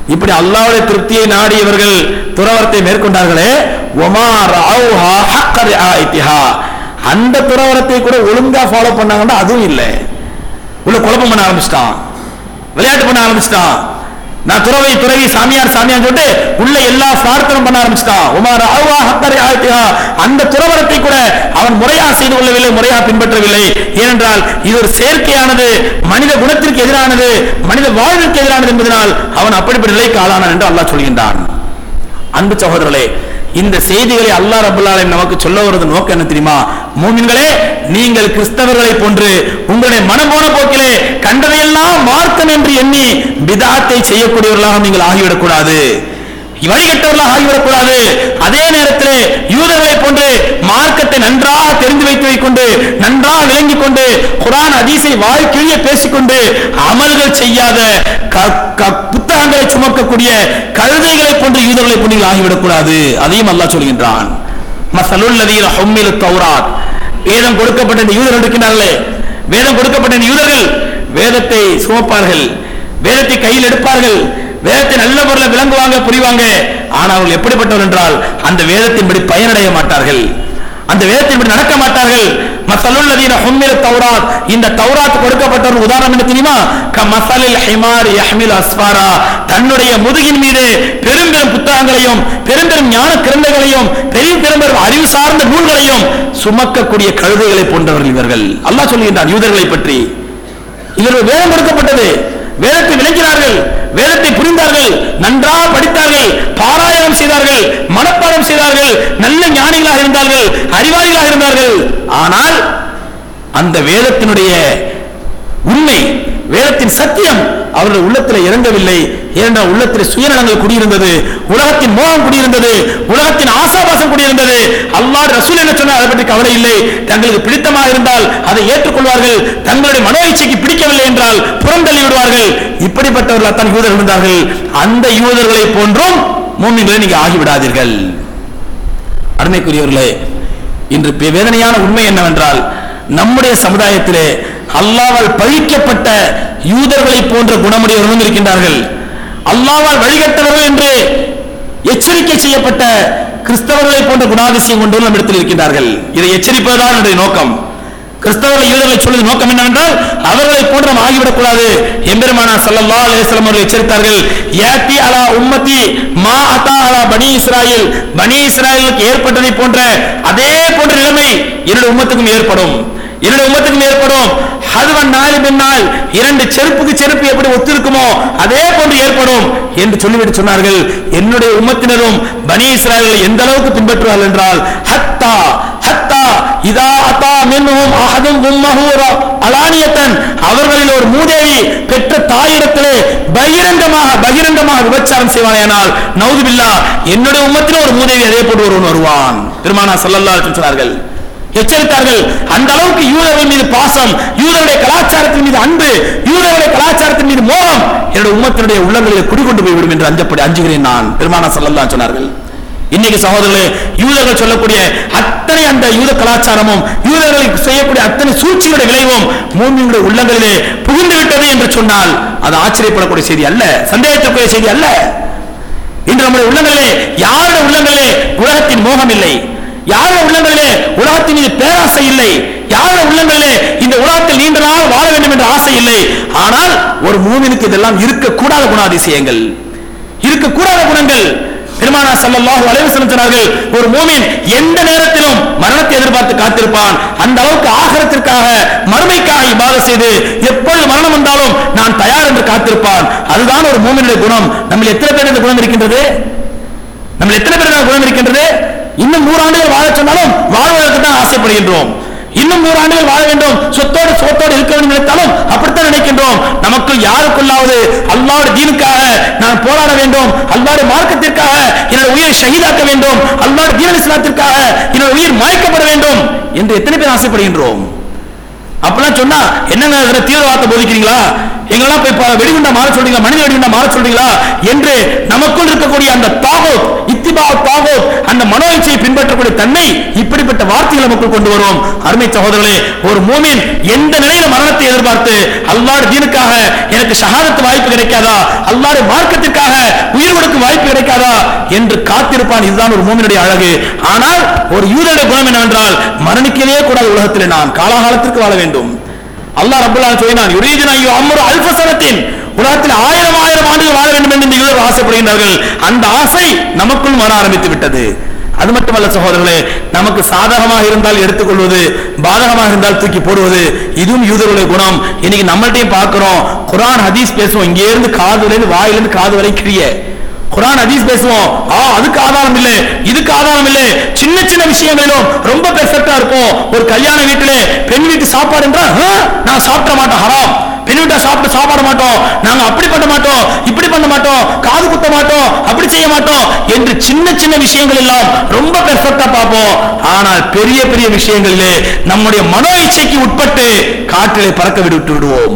Speaker 1: இப்படி அல்லாஹ்வுடைய திருப்தியை நாடியவர்கள் துறவரத்தை மேற்கொண்டார்களே ஒமா ரஅவுஹா ஹக்க ரிஆயித்திஹா அந்த துறவரத்தை கூட ஒழுங்கா ஃபாலோ பண்ணாங்கன்னா அதுவும் இல்லை உள்ள குழப்பம் பண்ண ஆரம்பிச்சிட்டான் விளையாட்டு பண்ண ஆரம்பிச்சிட்டான் நான் துறவை துறவி சாமியார் சாமியார் சொல்லிட்டு உள்ள எல்லா பிரார்த்தனம் பண்ண ஆரம்பிச்சிட்டான் உமார் அவ்வா ஹக்கரை ஆயத்தியா அந்த துறவரத்தை கூட அவன் முறையா செய்து கொள்ளவில்லை முறையா பின்பற்றவில்லை ஏனென்றால் இது ஒரு செயற்கையானது மனித குணத்திற்கு எதிரானது மனித வாழ்விற்கு எதிரானது என்பதனால் அவன் அப்படிப்பட்ட நிலைக்கு ஆளானான் என்று அல்லாஹ் சொல்கின்றான் அன்பு சகோதரர்களே இந்த செய்திகளை அல்லாஹ் ரபுல் ஆலமீன் நமக்கு சொல்ல வருவது நோக்கம் என்ன தெரியுமா மூமின்களே நீங்கள் கிறிஸ்தவர்களை போன்று உங்களுடைய மனம் போன போக்கிலே கண்டதையெல்லாம் மார்க்கம் என்று எண்ணி பிதாத்தை செய்யக்கூடியவர்களாக நீங்கள் ஆகிவிடக் கூடாது வழிகட்டவர்களாக ஆகிவிடக்கூடாது அதே நேரத்தில் யூதர்களை போன்று மார்க்கத்தை நன்றாக தெரிந்து வைத்து வைக்கொண்டு நன்றாக விளங்கிக் கொண்டு குரான் அதீசை வாழ்க்கையே பேசிக்கொண்டு அமல்கள் செய்யாத க- க- புத்தகங்களை சுமக்கக்கூடிய கழுதைகளை போன்று யூதர்களை போன்று நீங்கள் ஆகிவிடக்கூடாது அதையும் அல்லாஹ் சொல்கின்றான் மசலுல்லதீன ஹும்மிலு தௌராத் வேதம் கொடுக்கப்பட்ட இந்த யூதர்கள் இருக்கின்றார்களே வேதம் கொடுக்கப்பட்ட இந்த யூதர்கள் வேதத்தை சுமப்பார்கள் வேதத்தை கையில் எடுப்பார்கள் வேதத்தை நல்ல முறையில் விளங்குவாங்க புரிவாங்க ஆனால் அவர்கள் எப்படிப்பட்டவர் என்றால் அந்த வேதத்தின்படி பயனடைய மாட்டார்கள் அந்த வேதத்தின்படி நடக்க மாட்டார்கள் மசலுல்லதீன ஹும்மில தௌராத் இந்த தௌராத் கொடுக்கப்பட்ட ஒரு உதாரணம் என்ன தெரியுமா க மசலில் ஹிமார் யஹ்மில் அஸ்பாரா தன்னுடைய முதுகின் மீது பெரும் பெரும் புத்தகங்களையும் பெரும் பெரும் ஞான கிரந்தங்களையும் பெரும் பெரும் பெரும் அறிவு சார்ந்த நூல்களையும் சுமக்கக்கூடிய கழுதைகளை போன்றவர்கள் இவர்கள் அல்லாஹ் சொல்கின்றான் யூதர்களை பற்றி இவர்கள் வேதம் கொடுக்கப்பட்டது வேதத்தை விளக்கினார்கள் வேதத்தை புரிந்தார்கள் நன்றாக படித்தார்கள் பாராயணம் செய்தார்கள் மனப்பாடம் செய்தார்கள் நல்ல ஞானிகளாக இருந்தார்கள் அறிவாளிகளாக இருந்தார்கள் ஆனால் அந்த வேதத்தினுடைய உண்மை வேதத்தின் சத்தியம் அவர்கள் உள்ளத்தில் இறங்கவில்லை ஏனென்றால் உள்ளத்தில் சுயநலங்கள் குடியிருந்தது உலகத்தின் மோகம் குடியிருந்தது உலகத்தின் ஆசாபாசம் குடியிருந்தது அல்லாஹ் ரசூல் என்ன சொன்னார் அதை பற்றி கவலை இல்லை தங்களுக்கு பிடித்தமாக இருந்தால் அதை ஏற்றுக்கொள்வார்கள் தங்களுடைய மனோ இச்சைக்கு பிடிக்கவில்லை என்றால் புறந்தள்ளி விடுவார்கள் இப்படிப்பட்டவர்கள் தான் யூதர்கள் இருந்தார்கள் அந்த யூதர்களை போன்றும் மூமின்களை நீங்க ஆகிவிடாதீர்கள் அருமைக்குரியவர்களே இன்று பெ- வேதனையான உண்மை என்னவென்றால் நம்முடைய சமுதாயத்திலே அல்லாவால் பழிக்கப்பட்ட யூதர்களை போன்ற குணமுடையவர்களும் இருக்கின்றார்கள் அல்லாவால் வழிகட்டவர்கள் என்று எச்சரிக்கை செய்யப்பட்ட கிறிஸ்தவர்களை போன்ற குணாதிசயம் கொண்டவர்கள் நம்மிடத்தில் இருக்கின்றார்கள் இதை எச்சரிப்பதுதான் என்னுடைய நோக்கம் கிறிஸ்தவர்கள் யூதர்களை சொல்வது நோக்கம் என்னவென்றால் அவர்களை போன்று நாம் ஆகிவிடக்கூடாது எம்பெருமானா ஸல்லல்லாஹு அலைஹி வஸல்லம் அவர்கள் எச்சரித்தார்கள் யாத்தி அலா உம்மத்தி மா அத்தா அலா பனி இஸ்ராயில் பனி இஸ்ராயலுக்கு ஏற்பட்டதை போன்ற அதே போன்ற நிலைமை என்னுடைய உம்மத்துக்கும் ஏற்படும் என்னுடைய உம்மத்துக்கும் ஏற்படும் ஹதுவன் நாலு பின்னால் இரண்டு செருப்புக்கு செருப்பு எப்படி ஒத்திருக்குமோ அதே போன்று ஏற்படும் என்று சொல்லிவிட்டு சொன்னார்கள் என்னுடைய உம்மத்தினரும் பனி இஸ்ராயலை எந்த அளவுக்கு பின்பற்றுவார்கள் என்றால் ஹத்தா ஹத்தா இதா அத்தா மின்னும் அஹதும் உம்மஹு ர- அலானியத்தன் அவர்களில் ஒரு மூதேவி பெற்ற தாயிடத்திலே பகிரங்கமாக பகிரங்கமாக விபச்சாரம் செய்வானேனால் நவுதுபில்லா என்னுடைய உம்மத்திலே ஒரு மூதேவி அதே போன்று ஒருவன் வருவான் பெருமானா ஸல்லல்லாஹு அலைஹி வஸல்லம் சொன்னார்கள் எச்சரித்தார்கள் அந்த அளவுக்கு யூதர்கள் மீது பாசம் யூதருடைய கலாச்சாரத்தின் மீது அன்பு யூதருடைய கலாச்சாரத்தின் மீது மோகம் என்னுடைய உம்மத்தினுடைய உள்ளங்களில் குடிகொண்டு போய்விடும் என்று அஞ்சப்படி அஞ்சுகிறேன் நான் பெருமானா ஸல்லல்லாஹு அலைஹி சொன்னார்கள் இன்னைக்கு சகோதரர்களே யூதர்கள் சொல்லக்கூடிய அத்தனை அந்த யூத கலாச்சாரமும் யூதர்களுக்கு செய்யக்கூடிய அத்தனை சூழ்ச்சியுடைய விளைவும் மூமியுடைய உள்ளங்களிலே புகுந்து விட்டது என்று சொன்னால் அது ஆச்சரியப்படக்கூடிய செய்தி அல்ல சந்தேகத்திற்குரிய செய்தி அல்ல இன்று நம்முடைய உள்ளங்களிலே யாருடைய உள்ளங்களிலே உலகத்தின் மோகம் இல்லை யாருடைய உள்ளங்களிலே உலகத்தின் மீது பேராசை இல்லை யாருடைய உள்ளங்களிலே இந்த உலகத்தில் நீண்ட நாள் வாழ வேண்டும் என்ற ஆசை இல்லை ஆனால் ஒரு மூமினுக்கு இதெல்லாம் இருக்கக்கூடாத குணாதிசயங்கள் இருக்கக்கூடாத குணங்கள் பெருமானா ஸல்லல்லாஹு அலைஹி வஸல்லம் சொன்னார்கள் ஒரு மூமின் எந்த நேரத்திலும் மரணத்தை எதிர்பார்த்து காத்திருப்பான் அந்த அளவுக்கு ஆகரத்திற்காக மறுமைக்காக இபாதத் செய்து எப்பொழுது மரணம் வந்தாலும் நான் தயார் என்று காத்திருப்பான் அதுதான் ஒரு மூமினுடைய குணம் நம்ம எத்தனை பேர் இந்த குணம் இருக்கின்றது நம்ம எத்தனை பேர் இந்த குணம் இருக்கின்றது இன்னும் நூறு ஆண்டுகள் வாழ சொன்னாலும் வாழ்வதற்கு தான் ஆசைப்படுகின்றோம் இன்னும் நூறு ஆண்டுகள் வாழ வேண்டும் சொத்தோடு சோத்தோடு இருக்க வேண்டும் நினைத்தாலும் அப்படித்தான் நினைக்கின்றோம் நமக்கு யாருக்குள்ளாவது அல்லாவுடைய தீனுக்காக நான் போராட வேண்டும் அல்லாவுடைய மார்க்கத்திற்காக என்னோட உயிரை ஷஹீதாக்க வேண்டும் அல்லாவுடைய தீன இஸ்லாத்திற்காக என்னோட உயிர் மாய்க்கப்பட வேண்டும் என்று எத்தனை பேர் ஆசைப்படுகின்றோம் அப்பெல்லாம் சொன்னா என்னங்க இதுல தீவிரவாதத்தை போதிக்கிறீங்களா எங்களால நீங்களாம் போய் ப- வெடிகுண்டா மாற சொல்றீங்களா மனித வெடிகுண்டா மாற சொல்றீங்களா என்று நமக்குள் இருக்கக்கூடிய அந்த தாகோத் இத்திபா தாகோத் அந்த மனோ இச்சையை பின்பற்றக்கூடிய தன்மை இப்படிப்பட்ட வார்த்தைகளை நமக்குள் கொண்டு வரும் அருமை சகோதரர்களே ஒரு மூமின் எந்த நிலையில மரணத்தை எதிர்பார்த்து அல்லாஹ் தீனுக்காக எனக்கு ஷஹாதத்து வாய்ப்பு கிடைக்காதா அல்லாஹ் மார்க்கத்திற்காக உயிர் கொடுக்கும் வாய்ப்பு கிடைக்காதா என்று காத்திருப்பான் இதுதான் ஒரு மூமினுடைய அழகு ஆனால் ஒரு யூதனுடைய குணம் என்னவென்றால் மரணிக்கவே கூடாது உலகத்தில் நான் காலாகாலத்திற்கு வாழ வேண்டும் அல்லாஹ் ரப்பல் ஆலமீன் சொல்லினான் யுரீதுன ஐயோ அம்ரு அல்ஃப சனத்தின் உலகத்தில் ஆயிரம் ஆயிரம் ஆண்டுகள் வாழ வேண்டும் என்று இந்த யூதர் ஆசைப்படுகின்றார்கள் அந்த ஆசை நமக்குள் வர ஆரம்பித்து விட்டது அது மட்டுமல்ல சகோதரர்களே நமக்கு சாதகமாக இருந்தால் எடுத்துக்கொள்வது பாதகமாக இருந்தால் தூக்கி போடுவது இதுவும் யூதருடைய குணம் இன்னைக்கு நம்மள்ட்டையும் பார்க்கிறோம் குர்ஆன் ஹதீஸ் பேசுவோம் இங்கே இருந்து காதுல இருந்து வாயில இருந்து காது வரை கிரிய குர்ஆன் ஹதீஸ் பேசுவோம் ஆ அதுக்கு ஆதாரம் இல்ல இதுக்கு ஆதாரம் இல்ல சின்ன சின்ன விஷயங்களிலும் ரொம்ப பெர்ஃபெக்ட்டா இருக்கும் ஒரு கல்யாண வீட்டிலே பெண் வீட்டு சாப்பாடு என்றா "ஆ, நான் சாப்பிட மாட்டேன் ஹராம் பெண் வீட்டை சாப்பிட்டு சாப்பிட மாட்டோம் நாங்க அப்படி பண்ண மாட்டோம் இப்படி பண்ண மாட்டோம் காது குத்த மாட்டோம் அப்படி செய்ய மாட்டோம் என்று சின்ன சின்ன விஷயங்கள் எல்லாம் ரொம்ப பெர்ஃபெக்ட்டா பார்ப்போம் ஆனால் பெரிய பெரிய விஷயங்களிலே நம்முடைய மனோ இச்சைக்கு உட்பட்டு காற்றிலே பறக்க விட்டு விடுவோம்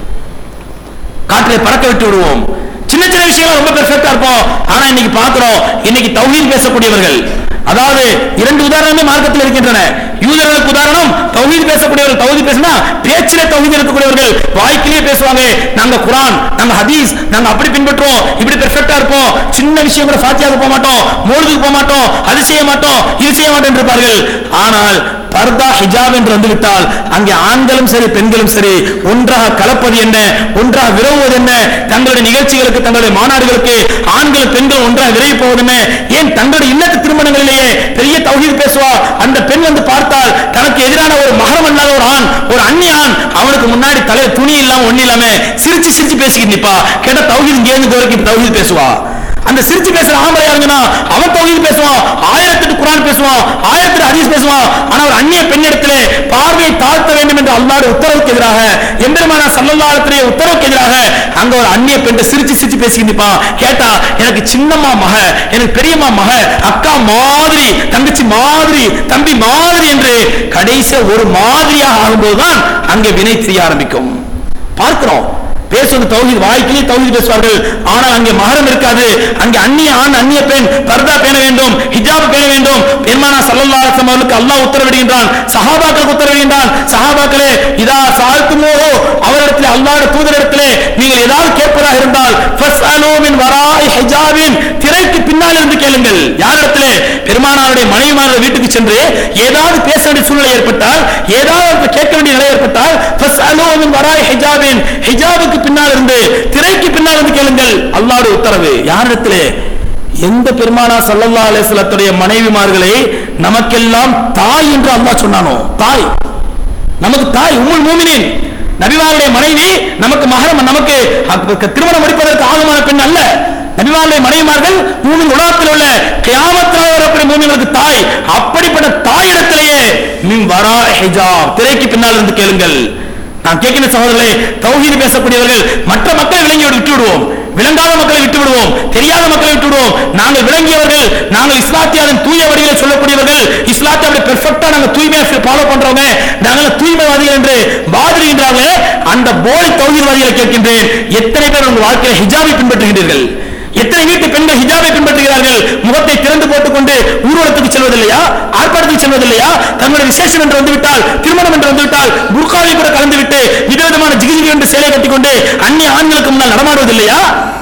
Speaker 1: காற்றிலே பறக்க விட்டு விடுவோம் சின்ன சின்ன விஷயங்கள் ரொம்ப பெர்ஃபெக்ட்டா இருப்போம் ஆனா இன்னைக்கு பார்க்கிறோம் இன்னைக்கு தௌஹீத் பேசக்கூடியவர்கள் அதாவது இரண்டு உதாரணமே மார்க்கத்தில் இருக்கின்றன யூதர்களுக்கு உதாரணம் தௌஹீத் பேசக்கூடியவர்கள் தௌஹீத் பேசினா பேச்சிலே தௌஹீத் இருக்கக்கூடியவர்கள் வாய்க்கிலேயே பேசுவாங்க நாங்க குர்ஆன் நாங்க ஹதீஸ் நாங்க அப்படி பின்பற்றுவோம் இப்படி பெர்ஃபெக்ட்டா இருப்போம் சின்ன விஷயம் கூட ஃபாத்தியாக்கு போக மாட்டோம் மோலுதுக்கு போக மாட்டோம் அது செய்ய மாட்டோம் இது செய்ய மாட்டோம் என்று இருப்பார்கள் ஆனால் பர்தா ஹிஜாப் என்று வந்துவிட்டால் அங்கே ஆண்களும் சரி பெண்களும் சரி ஒன்றாக கலப்பது என்ன ஒன்றாக விரவுவது என்ன தங்களுடைய நிகழ்ச்சிகளுக்கு தங்களுடைய மாநாடுகளுக்கு ஆண்கள் பெண்கள் ஒன்றாக விரைவு போவது என்ன ஏன் தங்களுடைய இல்லத்து திருமணங்களிலேயே பெரிய தௌஹீத் பேசுவா அந்த பெண் வந்து பார்த்தால் தனக்கு எதிரான ஒரு மகரம் அல்லாத ஒரு ஆண் ஒரு அந்நிய ஆண் அவனுக்கு முன்னாடி தலை துணி இல்லாம ஒண்ணு இல்லாம சிரிச்சு சிரிச்சு பேசிக்கிட்டு நிப்பா கேட்ட தௌஹீத் இங்கே இருந்து வரைக்கும் தௌஹீத் பேசுவா அந்த சிரிச்சு பேசுற ஆம்பளை யாருங்கன்னா அவன் தௌஹீத் பேசுவான் ஆயிரத்தெட்டு குர்ஆன் பேசுவான் ஆயிரத்தெட்டு ஹதீஸ் பேசுவான் ஆனா ஒரு அந்நிய பெண்ணிடத்திலே பார்வையை தாழ்த்த வேண்டும் என்று அல்லாஹ்வுடைய உத்தரவுக்கு எதிராக எம்பெருமானா ஸல்லல்லாஹு அலைஹி வஸல்லம் உத்தரவுக்கு எதிராக அங்க ஒரு அந்நிய பெண் சிரிச்சு சிரிச்சு பேசிக்கிட்டு நிப்பான் கேட்டா எனக்கு சின்னம்மா மக எனக்கு பெரியம்மா மக அக்கா மாதிரி தங்கச்சி மாதிரி தம்பி மாதிரி என்று கடைசியா ஒரு மாதிரியாக ஆகும்போதுதான் அங்கே வினை தெரிய ஆரம்பிக்கும் பார்க்கிறோம் பேசுவது தௌஹீத் வாய்க்கிலே தௌஹீத் பேசுவார்கள் ஆனால் அங்கே மகரம் இருக்காது அங்கே அந்நிய ஆண் அந்நிய பெண் பர்தா பேண வேண்டும் ஹிஜாப் பேண வேண்டும் பெருமானா சல்லல்லாஹு அலைஹி வஸல்லம் அவர்களுக்கு அல்லாஹ் உத்தரவிடுகின்றான் சஹாபாக்களுக்கு உத்தரவிடுகின்றான் சஹாபாக்களே இதா சால்துமோ அவரிடத்திலே அல்லாஹ்வுடைய தூதரிடத்திலே நீங்கள் ஏதாவது கேட்பதாக இருந்தால் ஃபஸ்அலூ மின் வராய் ஹிஜாபின் திரைக்கு பின்னால் இருந்து கேளுங்கள் யாரிடத்திலே பெருமானாருடைய மனைவிமார்கள் வீட்டுக்கு சென்று ஏதாவது பேச வேண்டிய சூழ்நிலை ஏற்பட்டால் ஏதாவது அவருக்கு கேட்க வேண்டிய நிலை ஏற்பட்டால் ஃபஸ்அலூ மின் வராய் ஹிஜாபின் ஹிஜாபுக்கு பின்னால் இருந்து திரைக்கு பின்னால் இருந்து கேளுங்கள் அல்லாஹ்வுடைய உத்தரவு யாரிடத்திலே எந்த பெருமானா சல்லல்லாஹு அலைஹி வஸல்லத்துடைய மனைவிமார்களை நமக்கெல்லாம் தாய் என்று அல்லாஹ் சொன்னானோ தாய் நமக்கு தாய் உம்முல் மூமினின் நபிமாருடைய மனைவி நமக்கு மகரம் நமக்கு அ- திருமணம் முடிப்பதற்கு ஆகமான பெண் அல்ல நபிமாருடைய மனைவிமார்கள் மூமின் உலகத்தில் உள்ள கியாமத்தில் வரக்கூடிய மூமின்களுக்கு தாய் அப்படிப்பட்ட தாயிடத்திலேயே மின் வரா ஹிஜாப் திரைக்கு பின்னால் இருந்து கேளுங்கள் நான் கேட்கிற சகோதரர்களே தௌஹீது பேசக்கூடியவர்கள் மற்ற மக்களை விளங்கி விட்டு விடுவோம் விளங்காத மக்களை விட்டு விடுவோம் தெரியாத மக்களை விட்டு விடுவோம் நாங்கள் விளங்கியவர்கள் நாங்கள் இஸ்லாத்தியாவின் தூய வழிகளை சொல்லக்கூடியவர்கள் இஸ்லாத்தை அப்படி பெர்ஃபெக்ட்டா நாங்க தூய்மையா ஃபாலோ பண்றவங்க நாங்கள் தூய்மைவாதிகள் என்று வாதிடுகின்றார்களே அந்த போலி தௌஹீத்வாதிகளை கேட்கின்றேன் எத்தனை பேர் உங்கள் வாழ்க்கையில் ஹிஜாபை பின்பற்றுகின்றீர்கள் எத்தனை வீட்டு பெண்கள் ஹிஜாபை பின்பற்றுகிறார்கள் முகத்தை திறந்து போட்டுக்கொண்டு ஊர்வலத்துக்கு செல்வதில்லையா ஆர்ப்பாட்டத்துக்கு செல்வதில்லையா தங்களுடைய விசேஷம் என்று வந்துவிட்டால் திருமணம் என்று வந்துவிட்டால் புர்காவை கூட கலந்துவிட்டு விதவிதமான ஜிகிஜிகி என்று சேலை கட்டிக்கொண்டு அந்நிய ஆண்களுக்கு முன்னால் நடமாடுவதில்லையா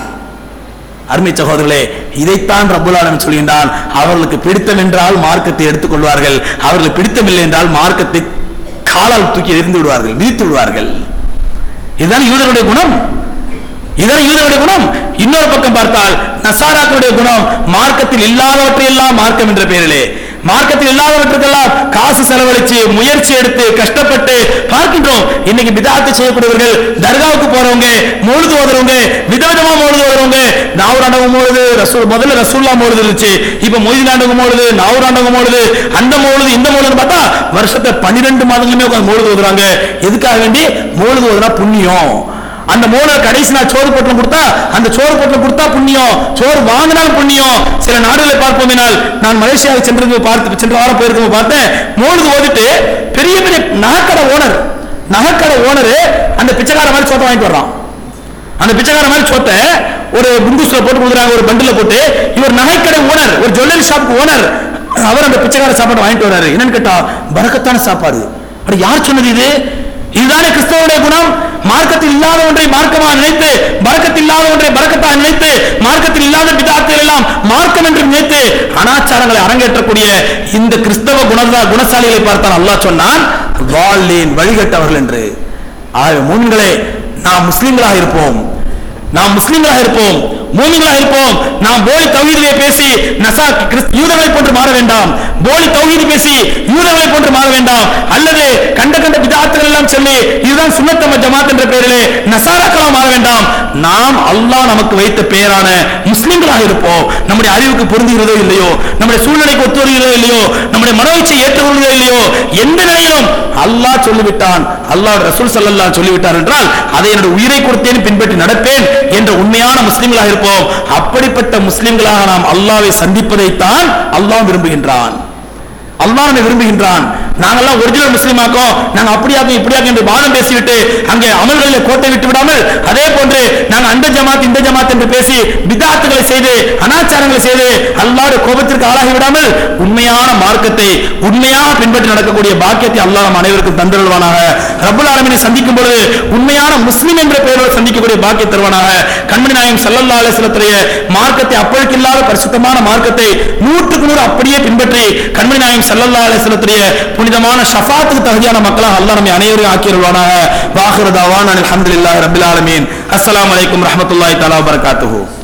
Speaker 1: அருமை சகோதரர்களே இதைத்தான் ரப்புல் ஆலமீன் சொல்கின்றான் அவர்களுக்கு பிடித்தம் என்றால் மார்க்கத்தை எடுத்துக் கொள்வார்கள் அவர்களுக்கு பிடித்தமில்லை என்றால் மார்க்கத்தை காலால் தூக்கி எறிந்து விடுவார்கள் விதித்து விடுவார்கள் இதுதான் யூதருடைய குணம் இதுதான் யூதருடைய குணம் இன்னொரு பக்கம் பார்த்தால் நசாராக்களுடைய குணம் மார்க்கத்தில் இல்லாதவற்றை எல்லாம் மார்க்கம் என்ற பெயரிலே மார்க்கத்தில் இல்லாதவற்றுக்கெல்லாம் காசு செலவழிச்சு முயற்சி எடுத்து கஷ்டப்பட்டு பார்க்கின்றோம் இன்னைக்கு விதாத்து செய்யக்கூடியவர்கள் தர்காவுக்கு போறவங்க மொழுது ஓதுறவங்க விதவிதமா மொழுது ஓதுறவங்க நாவராண்டவங்க மொழுது ரசூல் முதல்ல ரசூல்லா மொழுது இருந்துச்சு இப்ப மொய்தினாண்டவங்க மொழுது நாவராண்டவங்க மொழுது அந்த மொழுது இந்த மொழுதுன்னு பார்த்தா வருஷத்தை பன்னிரெண்டு மாதங்களுமே உட்கார்ந்து மொழுது ஓதுறாங்க எதுக்காக வேண்டி மொழுது ஓதுனா புண்ணியம் அந்த மூணு கடைசி நாள் சோறு பொட்டலம் கொடுத்தா அந்த சோறு பொட்டலம் கொடுத்தா புண்ணியம் சோறு வாங்கினாலும் புண்ணியம் சில நாடுகளை பார்ப்போமினால் நான் மலேசியாவுக்கு சென்றது பார்த்து சென்ற வாரம் போயிருக்கும் பார்த்தேன் மூணுது ஓதிட்டு பெரிய பெரிய நகைக்கடை ஓனர் நகைக்கடை ஓனர் அந்த பிச்சைக்கார மாதிரி சோத்தை வாங்கிட்டு வர்றான் அந்த பிச்சைக்கார மாதிரி சோத்தை ஒரு குண்டூஸ்ல போட்டு கொடுக்குறாங்க ஒரு பண்டில போட்டு இவர் நகைக்கடை ஓனர் ஒரு ஜுவல்லரி ஷாப் ஓனர் அவர் அந்த பிச்சைக்கார சாப்பாடு வாங்கிட்டு வராரு என்னன்னு கேட்டா பரக்கத்தான சாப்பாடு அட யார் சொன்னது இது இதுதானே கிறிஸ்தவனுடைய குணம் மார்க்கத்தில் இல்லாத ஒன்றை மார்க்கமாக நினைத்து பரக்கத்தில் இல்லாத ஒன்றை பரக்கத்தாக நினைத்து மார்க்கத்தில் இல்லாத பிதாத்துகள் எல்லாம் மார்க்கம் என்று நினைத்து அனாச்சாரங்களை அரங்கேற்றக்கூடிய இந்த கிறிஸ்தவ குணதா குணசாலிகளை பார்த்தான் அல்லாஹ் சொன்னான் வாழேன் வழிகட்டவர்கள் என்று ஆக மூன்களே நாம் முஸ்லிம்களாக இருப்போம் நாம் முஸ்லிம்களாக இருப்போம் மூமிகளாக இருப்போம் நாம் போலி தௌஹீதிலே பேசி நசா கிறிஸ்த- யூதர்களை போன்று மாற வேண்டாம் போலி தௌஹீது பேசி யூதர்களை போன்று மாற வேண்டாம் அல்லது கண்ட கண்ட விதாத்துகள் எல்லாம் சொல்லி இதுதான் சுன்னத்தம ஜமாத் என்ற பெயரிலே நசாராக்களாக மாற வேண்டாம் நாம் அல்லாஹ் நமக்கு வைத்த பெயரான முஸ்லிம்களாக இருப்போம் நம்முடைய அறிவுக்கு பொருந்துகிறதோ இல்லையோ நம்முடைய சூழ்நிலைக்கு ஒத்து வருகிறதோ இல்லையோ நம்முடைய மனோயிச்சை ஏற்றுக்கொள்கிறதோ இல்லையோ எந்த நிலையிலும் அல்லாஹ் சொல்லிவிட்டான் அல்லாஹ் ரசூல் ஸல்லல்லாஹு சொல்லிவிட்டார் என்றால் அதை என்னுடைய உயிரை கொடுத்தேன் பின்பற்றி நடப்பேன் என்ற உண்மையான முஸ்லிம்களாக இருப்போம் அப்படிப்பட்ட முஸ்லிம்களாக நாம் அல்லாஹ்வை சந்திப்பதைத்தான் அல்லாஹ் விரும்புகின்றான் அல்லாஹ் நம்மை விரும்புகின்றான் நாங்கெல்லாம் ஒரிஜினல் முஸ்லீமாக்கோம் நாங்க அப்படியாக்கும் இப்படியாக்கும் என்று வாதம் பேசிவிட்டு அங்கே அமல்களில் கோட்டை விட்டு விடாமல் அதே போன்று நாங்க அந்த ஜமாத் இந்த ஜமாத் என்று பேசி பிதாத்துகளை செய்து அனாச்சாரங்களை செய்து அல்லாஹ்வுடைய கோபத்திற்கு ஆளாகி விடாமல் உண்மையான மார்க்கத்தை உண்மையாக பின்பற்றி நடக்கக்கூடிய பாக்கியத்தை அல்லாஹ் நம் அனைவருக்கும் தந்திருவானாக ரப்புல் ஆலமீனை சந்திக்கும் பொழுது உண்மையான முஸ்லிம் என்ற பெயரோடு சந்திக்கக்கூடிய பாக்கியம் தருவானாக கண்மணி நாயகம் ஸல்லல்லாஹு அலைஹி வஸல்லத்துடைய மார்க்கத்தை அப்பழுக்கில்லாத பரிசுத்தமான மார்க்கத்தை நூற்றுக்கு நூறு அப்படியே பின்பற்றி கண்மணி நாயகம் ஸல்லல்லாஹு அலைஹி வஸல்லத்துடைய புனிதமான ஷஃபாத்துக்கு தகுதியான மக்களாக அல்லாஹ் நம்மை அனைவரையும் ஆக்கிடுவானாக வாஹிரு தாவான் அல்ஹம்துலில்லாஹி ரப்பில் ஆலமீன் அஸ்ஸலாமு அலைக்கும் ரஹ்மத்துல்லாஹி தஆலா வபரகாத்துஹு